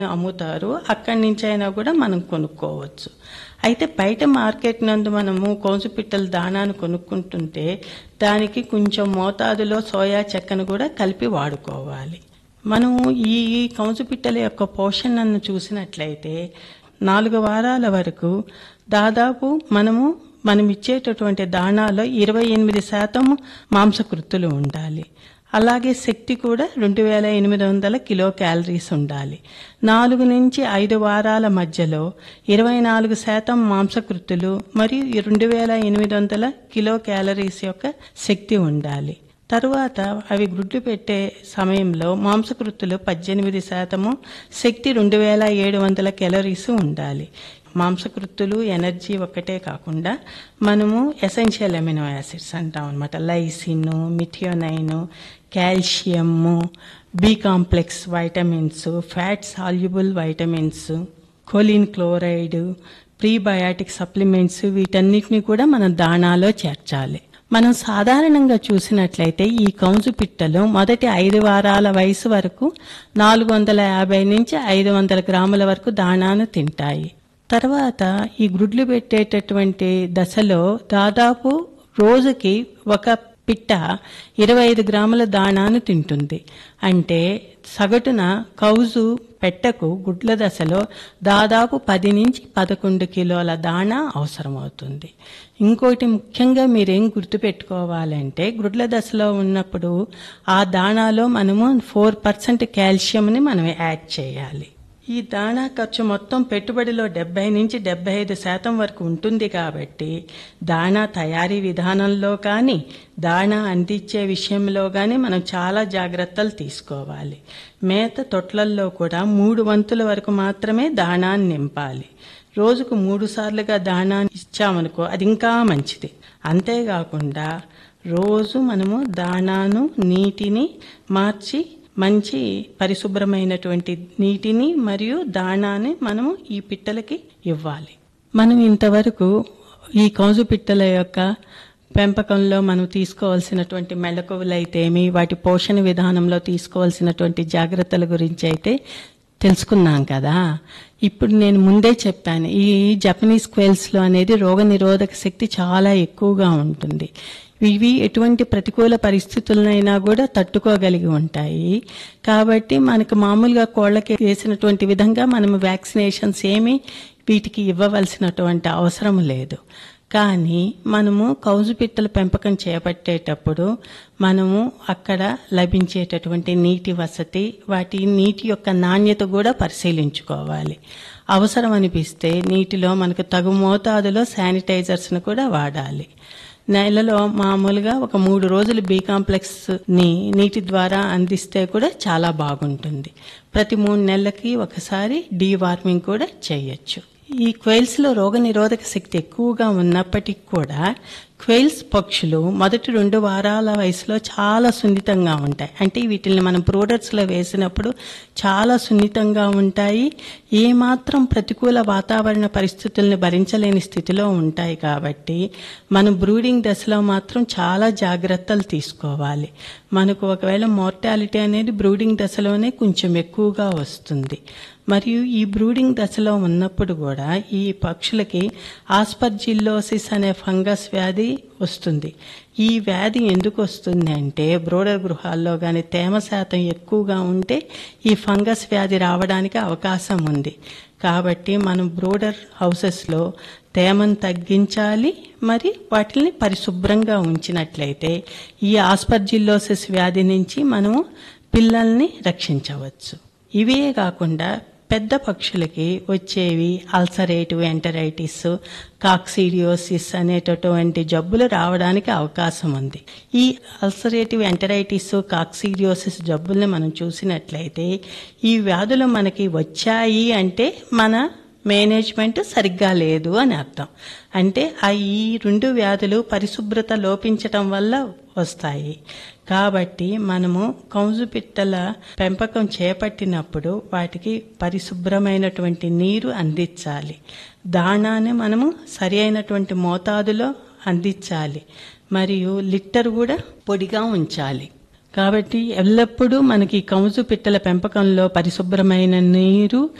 అమ్ముతారు అక్కడి నుంచి అయినా కూడా మనం కొనుక్కోవచ్చు అయితే బయట మార్కెట్ నందు మనము కౌజుపిట్టల దానాను కొనుక్కుంటుంటే దానికి కొంచెం మోతాదులో సోయా చెక్కను కూడా కలిపి వాడుకోవాలి మనము ఈ కౌజుపిట్టల యొక్క పోషణను చూసినట్లయితే నాలుగు వారాల వరకు దాదాపు మనము మనం ఇచ్చేటటువంటి దాణాలో ఇరవై ఎనిమిది శాతం మాంసకృత్తులు ఉండాలి అలాగే శక్తి కూడా రెండు వేల ఎనిమిది వందల కిలో క్యాలరీస్ ఉండాలి నాలుగు నుంచి ఐదు వారాల మధ్యలో ఇరవై నాలుగు శాతం మాంసకృత్తులు మరియు రెండు వేల ఎనిమిది వందల కిలో క్యాలరీస్ యొక్క శక్తి ఉండాలి తరువాత అవి గుడ్లు పెట్టే సమయంలో మాంసకృత్తులు పద్దెనిమిది శాతము శక్తి రెండు వేల ఏడు వందల క్యాలరీస్ ఉండాలి మాంసకృత్తులు ఎనర్జీ ఒక్కటే కాకుండా మనము ఎసెన్షియల్ అమినో యాసిడ్స్ అంటాం అనమాట lysine methionine calcium B complex vitamins fat soluble vitamins choline chloride prebiotic supplements వీటన్నిటిని కూడా మనం దాణాలో చేర్చాలి మనం సాధారణంగా చూసినట్లయితే ఈ కౌజు పిట్టలు మొదటి ఐదు వారాల వయసు వరకు నాలుగు వందల యాభై నుంచి ఐదు వందల గ్రాముల వరకు దాణాను తింటాయి తర్వాత ఈ గుడ్లు పెట్టేటటువంటి దశలో దాదాపు రోజుకి ఒక పిట్ట ఇరవై ఐదు గ్రాముల దాణాను తింటుంది అంటే సగటున కౌజు పెట్టకు గుడ్ల దశలో దాదాపు పది నుంచి పదకొండు కిలోల దాణా అవసరమవుతుంది ఇంకోటి ముఖ్యంగా మీరేం గుర్తుపెట్టుకోవాలంటే గుడ్ల దశలో ఉన్నప్పుడు ఆ దాణాలో మనము ఫోర్ పర్సెంట్ కాల్షియంని మనం యాడ్ చేయాలి ఈ దాణా ఖర్చు మొత్తం పెట్టుబడిలో డెబ్బై నుంచి డెబ్బై ఐదు శాతం వరకు ఉంటుంది కాబట్టి దాణా తయారీ విధానంలో కానీ దాణా అందించే విషయంలో కానీ మనం చాలా జాగ్రత్తలు తీసుకోవాలి మేత తొట్లల్లో కూడా మూడు వంతుల వరకు మాత్రమే దాణాన్ని నింపాలి రోజుకు మూడు సార్లుగా దాణా ఇచ్చామనుకో అది ఇంకా మంచిది అంతేకాకుండా రోజు మనము దాణాను నీటిని మార్చి మంచి పరిశుభ్రమైనటువంటి నీటిని మరియు దాణాన్ని మనము ఈ పిట్టలకి ఇవ్వాలి మనం ఇంతవరకు ఈ కౌజు పిట్టల యొక్క పెంపకంలో మనం తీసుకోవాల్సినటువంటి మెళకువలైతేమి వాటి పోషణ విధానంలో తీసుకోవాల్సినటువంటి జాగ్రత్తల గురించి అయితే తెలుసుకున్నాం కదా ఇప్పుడు నేను ముందే చెప్పాను ఈ జపనీస్ క్వెల్స్లో అనేది రోగ నిరోధక శక్తి చాలా ఎక్కువగా ఉంటుంది ఇవి ఎటువంటి ప్రతికూల పరిస్థితులనైనా కూడా తట్టుకోగలిగి ఉంటాయి కాబట్టి మనకు మామూలుగా కోళ్ళకి వేసినటువంటి విధంగా మనం వ్యాక్సినేషన్స్ ఏమి వీటికి ఇవ్వవలసినటువంటి అవసరం లేదు కానీ మనము కౌజు పిట్టల పెంపకం చేపట్టేటప్పుడు మనము అక్కడ లభించేటటువంటి నీటి వసతి వాటి నీటి యొక్క నాణ్యత కూడా పరిశీలించుకోవాలి అవసరం అనిపిస్తే నీటిలో మనకు తగు మోతాదులో శానిటైజర్స్ను కూడా వాడాలి నెలలో మామూలుగా ఒక మూడు రోజులు బీ కాంప్లెక్స్ ని నీటి ద్వారా అందిస్తే కూడా చాలా బాగుంటుంది ప్రతి మూడు నెలలకి ఒకసారి డీవార్మింగ్ కూడా చేయొచ్చు ఈ క్వైల్స్ లో రోగ నిరోధక శక్తి ఎక్కువగా ఉన్నప్పటికీ కూడా క్వైల్స్ పక్షులు మొదటి రెండు వారాల వయసులో చాలా సున్నితంగా ఉంటాయి అంటే వీటిని మనం బ్రూడర్స్ లో వేసినప్పుడు చాలా సున్నితంగా ఉంటాయి ఏమాత్రం ప్రతికూల వాతావరణ పరిస్థితుల్ని భరించలేని స్థితిలో ఉంటాయి కాబట్టి మనం బ్రూడింగ్ దశలో మాత్రం చాలా జాగ్రత్తలు తీసుకోవాలి మనకు ఒకవేళ మోర్టాలిటీ అనేది బ్రూడింగ్ దశలోనే కొంచెం ఎక్కువగా వస్తుంది మరియు ఈ బ్రూడింగ్ దశలో ఉన్నప్పుడు కూడా ఈ పక్షులకి ఆస్పర్జిల్లోసిస్ అనే ఫంగస్ వ్యాధి వస్తుంది ఈ వ్యాధి ఎందుకు వస్తుంది అంటే బ్రోడర్ గృహాల్లో కానీ తేమ శాతం ఎక్కువగా ఉంటే ఈ ఫంగస్ వ్యాధి రావడానికి అవకాశం ఉంది కాబట్టి మనం బ్రోడర్ హౌసెస్లో తేమను తగ్గించాలి మరి వాటిని పరిశుభ్రంగా ఉంచినట్లయితే ఈ ఆస్పర్జిల్లోసిస్ వ్యాధి నుంచి మనము పిల్లల్ని రక్షించవచ్చు ఇవే కాకుండా పెద్ద పక్షులకి వచ్చేవి అల్సరేటివ్ ఎంటరైటిస్ కాక్సీడియోసిస్ అనేటటువంటి జబ్బులు రావడానికి అవకాశం ఉంది ఈ అల్సరేటివ్ ఎంటరైటిస్ కాక్సీడియోసిస్ జబ్బుల్ని మనం చూసినట్లయితే ఈ వ్యాధులు మనకి వచ్చాయి అంటే మన మేనేజ్మెంట్ సరిగ్గా లేదు అని అర్థం అంటే ఆ ఈ రెండు వ్యాధులు పరిశుభ్రత లోపించటం వల్ల వస్తాయి కాబట్టి మనము కౌజు పిట్టల పెంపకం చేపట్టినప్పుడు వాటికి పరిశుభ్రమైనటువంటి నీరు అందించాలి దాణాన్ని మనము సరి అయినటువంటి మోతాదులో అందించాలి మరియు లిట్టర్ కూడా పొడిగా ఉంచాలి కాబట్టి ఎల్లప్పుడూ మనకి కౌజు పిట్టల పెంపకంలో పరిశుభ్రమైన నీరు